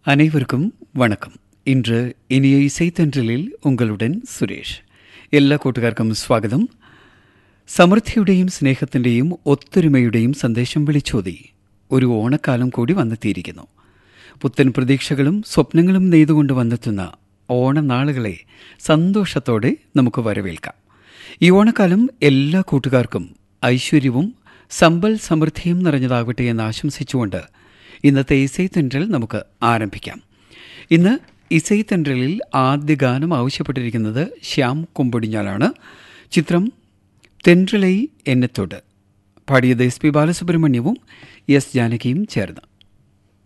அனைவருக்கும் வணக்கம் இன்று இனிய இசைத்தன்றலில் உங்களுடன் സുരേഷ് എല്ലാ കൂട്ടുകാർക്കും സ്വാഗതം സമൃദ്ധിയുടെയും സ്നേഹത്തിൻ്റെയും ഒത്തൊരുമയുടെയും സന്ദേശം വിളിച്ചോതി ഒരു ഓണക്കാലം കൂടി വന്നെത്തിയിരിക്കുന്നു പുത്തൻ പ്രതീക്ഷകളും സ്വപ്നങ്ങളും നെയ്തുകൊണ്ട് വന്നെത്തുന്ന ഓണനാളുകളെ സന്തോഷത്തോടെ നമുക്ക് വരവേൽക്കാം ഈ ഓണക്കാലം എല്ലാ കൂട്ടുകാർക്കും ഐശ്വര്യവും സമ്പൽ സമൃദ്ധിയും നിറഞ്ഞതാകട്ടെ എന്ന് ആശംസിച്ചുകൊണ്ട് ഇന്നത്തെ ഇസൈത്തെൻട്രൽ നമുക്ക് ആരംഭിക്കാം ഇന്ന് ഇസൈത്തെൻട്രലിൽ ആദ്യ ഗാനം ആവശ്യപ്പെട്ടിരിക്കുന്നത് ശ്യാം കുമ്പടിഞ്ഞാലാണ് ചിത്രം തെൻട്രലൈ എന്നത്തോട് പാടിയത് എസ് പി ബാലസുബ്രഹ്മണ്യവും എസ് ജാനകിയും ചേർന്ന്